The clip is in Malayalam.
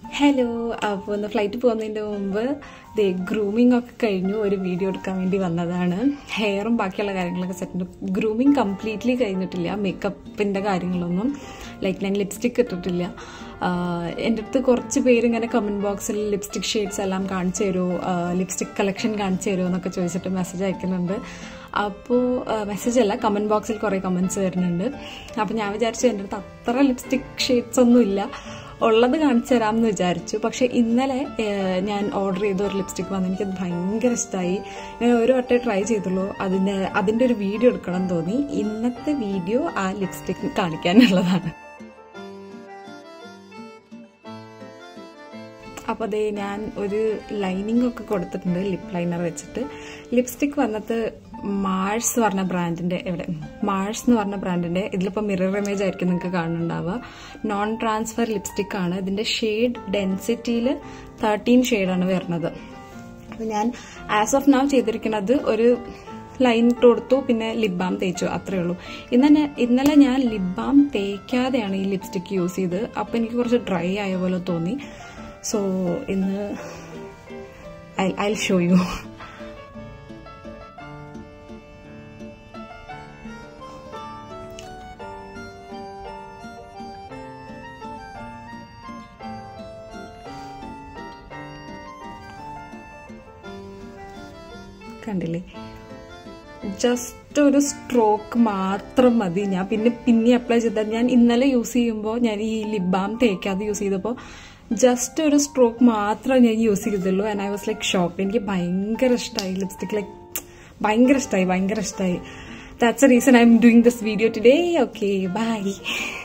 ഹലോ അപ്പോൾ ഒന്ന് ഫ്ലൈറ്റ് പോകുന്നതിൻ്റെ മുമ്പ് ദേ ഗ്രൂമിംഗ് ഒക്കെ കഴിഞ്ഞു ഒരു വീഡിയോ എടുക്കാൻ വേണ്ടി വന്നതാണ് ഹെയറും ബാക്കിയുള്ള കാര്യങ്ങളൊക്കെ സെറ്റ് ഗ്രൂമിംഗ് കംപ്ലീറ്റ്ലി കഴിഞ്ഞിട്ടില്ല മേക്കപ്പിൻ്റെ കാര്യങ്ങളൊന്നും ലൈക്ക് ഞാൻ ലിപ്സ്റ്റിക് ഇട്ടിട്ടില്ല എൻ്റെ അടുത്ത് കുറച്ച് പേര് ഇങ്ങനെ കമൻറ്റ് ബോക്സിൽ ലിപ്സ്റ്റിക് ഷെയ്ഡ്സ് എല്ലാം കാണിച്ചു തരുമോ ലിപ്സ്റ്റിക് കളക്ഷൻ കാണിച്ചു തരുമോ എന്നൊക്കെ ചോദിച്ചിട്ട് മെസ്സേജ് അയക്കുന്നുണ്ട് അപ്പോൾ മെസ്സേജ് അല്ല കമൻറ്റ് ബോക്സിൽ കുറേ കമൻറ്റ്സ് വരുന്നുണ്ട് അപ്പോൾ ഞാൻ വിചാരിച്ചു എൻ്റെ അടുത്ത് അത്ര ലിപ്സ്റ്റിക് ഷെയ്ഡ്സ് ഒന്നും ഇല്ല ഉള്ളത് കാണിച്ചു തരാമെന്ന് വിചാരിച്ചു പക്ഷേ ഇന്നലെ ഞാൻ ഓർഡർ ചെയ്ത ഒരു ലിപ്സ്റ്റിക് വന്ന് എനിക്കത് ഭയങ്കര ഇഷ്ടമായി ഞാൻ ഒരു വട്ടേ ട്രൈ ചെയ്തുള്ളൂ അതിൻ്റെ അതിൻ്റെ ഒരു വീഡിയോ എടുക്കണം തോന്നി ഇന്നത്തെ വീഡിയോ ആ ലിപ്സ്റ്റിക് കാണിക്കാനുള്ളതാണ് അപ്പോൾ അതേ ഞാൻ ഒരു ലൈനിങ് ഒക്കെ കൊടുത്തിട്ടുണ്ട് ലിപ് ലൈനർ വെച്ചിട്ട് ലിപ്സ്റ്റിക് വന്നത് മാഴ്സ് പറഞ്ഞ ബ്രാൻഡിന്റെ എവിടെ മാഴ്സ് എന്ന് പറഞ്ഞ ബ്രാൻഡിന്റെ ഇതിലിപ്പോൾ മിറർ ഇമേജ് ആയിരിക്കും നിങ്ങൾക്ക് കാണുന്നുണ്ടാവുക നോൺ ട്രാൻസ്ഫർ ലിപ്സ്റ്റിക് ആണ് ഇതിന്റെ ഷെയ്ഡ് ഡെൻസിറ്റിയിൽ തേർട്ടീൻ ഷെയ്ഡാണ് വരുന്നത് അപ്പോൾ ഞാൻ ആസ് ഓഫ് നൗ ചെയ്തിരിക്കുന്നത് ഒരു ലൈൻ ഇട്ട് കൊടുത്തു പിന്നെ ലിപ് ബാം തേച്ചു അത്രേ ഉള്ളൂ ഇന്നെ ഇന്നലെ ഞാൻ ലിപ് ബാം തേക്കാതെയാണ് ഈ ലിപ്സ്റ്റിക് യൂസ് ചെയ്ത് അപ്പോൾ എനിക്ക് കുറച്ച് ഡ്രൈ ആയ പോലെ തോന്നി സോ ഇന്ന് ഐ ഐ ഷോ യു കണ്ടില്ലേ ജസ്റ്റ് ഒരു സ്ട്രോക്ക് മാത്രം മതി ഞാൻ പിന്നെ പിന്നെ അപ്ലൈ ചെയ്താൽ ഞാൻ ഇന്നലെ യൂസ് ചെയ്യുമ്പോൾ ഞാൻ ഈ ലിപ് ബാം തേക്കാതെ യൂസ് ചെയ്തപ്പോൾ ജസ്റ്റ് ഒരു സ്ട്രോക്ക് മാത്രമേ ഞാൻ യൂസ് ചെയ്തുള്ളൂ and I was like shock എനിക്ക് ഭയങ്കര ഇഷ്ടമായി ലിപ്സ്റ്റിക് ലൈക്ക് ഭയങ്കര ഇഷ്ടമായി ഭയങ്കര ഇഷ്ടമായി that's a reason I'm doing this video today okay by